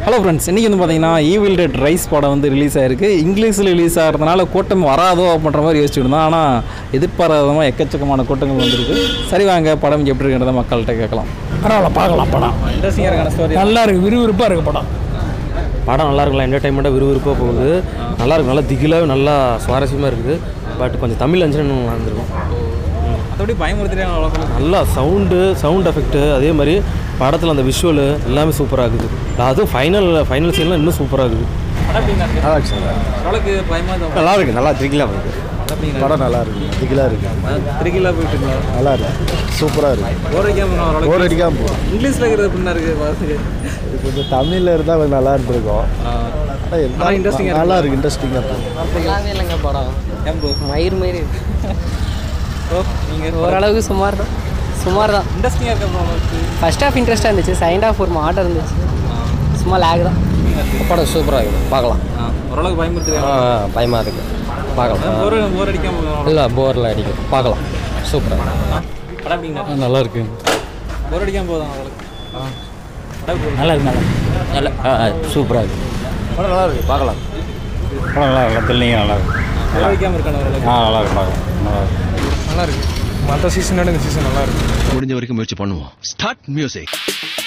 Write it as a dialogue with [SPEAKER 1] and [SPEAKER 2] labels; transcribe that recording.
[SPEAKER 1] hello friends இன்றைக்கி வந்து பார்த்தீங்கன்னா ஈவில் டெட் ரைஸ் படம் வந்து ரிலீஸ் ஆயிருக்கு இங்கிலீஷில் ரிலீஸ் ஆகிறதுனால கூட்டம் வராதோ அப்படின்ற மாதிரி யோசிச்சுட்டு இருந்தோம் ஆனால் எதிர்பாராதமாக எக்கச்சக்கமான கூட்டங்கள் வந்திருக்கு சரி வாங்க படம் எப்படி இருக்கிறத மக்கள்கிட்ட கேட்கலாம்
[SPEAKER 2] பரவாயில்ல பார்க்கலாம் படம்
[SPEAKER 1] இன்ட்ரெஸ்டிங்காக இருக்கான ஸ்டோரி
[SPEAKER 2] நல்லா இருக்கு விறுவிறுப்பாக இருக்கு படம்
[SPEAKER 3] படம் நல்லா இருக்குல்ல என்டர்டைன்மெண்ட்டாக விறுவிறுப்பாக போகுது நல்லா இருக்கு நல்லா திகிலாக நல்லா சுவாரஸ்யமாக இருக்குது பட் கொஞ்சம் தமிழ் இருந்துச்சுன்னா இன்னும் நல்லா இருந்திருக்கும்
[SPEAKER 1] மற்றபடி பயமுறுத்திரியான அவ்வளோ
[SPEAKER 3] நல்லா சவுண்டு சவுண்ட் எஃபெக்ட்டு அதே மாதிரி படத்தில் அந்த விஷுவலு எல்லாமே சூப்பராக இருக்குது அதுவும் ஃபைனல் ஃபைனல் சீன்லாம் இன்னும் சூப்பராக இருக்குது
[SPEAKER 1] படம் எப்படிங்க இருக்கு
[SPEAKER 4] நல்லா இருக்கு சார்
[SPEAKER 1] அவ்வளோக்கு பயமாக
[SPEAKER 4] நல்லா இருக்கு நல்லா த்ரிக்கிலாக இருக்கு
[SPEAKER 1] அப்படிங்களா
[SPEAKER 4] படம் நல்லா இருக்கு திகிலாக இருக்கு
[SPEAKER 1] திருக்கிலா போயிட்டு இருக்கோம்
[SPEAKER 4] நல்லா இருக்கு சூப்பராக இருக்கு
[SPEAKER 1] போர் அடிக்காம
[SPEAKER 4] போர் அடிக்காம போகும்
[SPEAKER 1] இங்கிலீஷில் இருக்கிறது எப்படின்னா இருக்குது பார்த்துக்கு
[SPEAKER 4] இது கொஞ்சம் தமிழில் இருந்தால் கொஞ்சம் நல்லா இருந்திருக்கும் ஆனால்
[SPEAKER 1] ஆனா
[SPEAKER 4] எல்லாம்
[SPEAKER 1] interesting ஆ
[SPEAKER 4] நல்லா இருக்கு இன்ட்ரெஸ்டிங்காக இருக்கும்
[SPEAKER 5] நல்லாவே இல்லைங்க படம்
[SPEAKER 1] ஏன் ப்ரோ
[SPEAKER 5] மயிர் மயிர் இருக்கு
[SPEAKER 1] ப்ரோ நீங்கள்
[SPEAKER 5] ஓரளவுக்கு சுமார் தான் சுமார் தான்
[SPEAKER 1] இன்ட்ரெஸ்டிங்காக இருக்க ப்ரோ
[SPEAKER 5] ஃபர்ஸ்ட் ஹாஃப் இன்ட்ரெஸ்ட்டாக இருந்துச்சு செகண்ட் ஹாஃப் ஒரு மாட்டம் இருந்துச்சு சும்மா லேக் தான்
[SPEAKER 3] படம் சூப்பராக இருக்குது பார்க்கலாம்
[SPEAKER 1] ஓரளவுக்கு பயமுறுத்திருக்காங்க
[SPEAKER 3] பயமாக இருக்குது பார்க்கலாம்
[SPEAKER 1] போர் போர் அடிக்காம
[SPEAKER 3] இல்லை போரில் அடிக்கும் பார்க்கலாம் சூப்பராக
[SPEAKER 1] படம் எப்படிங்க
[SPEAKER 3] நல்லா இருக்கு
[SPEAKER 1] போர் அடிக்காம போதும் அவளுக்கு படம் எப்படி
[SPEAKER 2] நல்லா இருக்கு நல்லா
[SPEAKER 3] நல்லா சூப்பராக இருக்குது
[SPEAKER 4] படம் நல்லா இருக்கு பார்க்கலாம்
[SPEAKER 6] படம் நல்லா இருக்கு தெரியலீங்க நல்லா இருக்கு
[SPEAKER 1] போர் அடிக்காம இருக்கான அவளுக்கு
[SPEAKER 6] ஆ நல்லா இருக்கு பார்க்கலாம் நல்லா இருக்கு
[SPEAKER 2] நல்லா இருக்கு மற்ற சீசனோட இந்த சீசன் நல்லா இருக்கு
[SPEAKER 7] முடிஞ்ச வரைக்கும் முயற்சி பண்ணுவோம் ஸ்டார்ட் மியூசிக்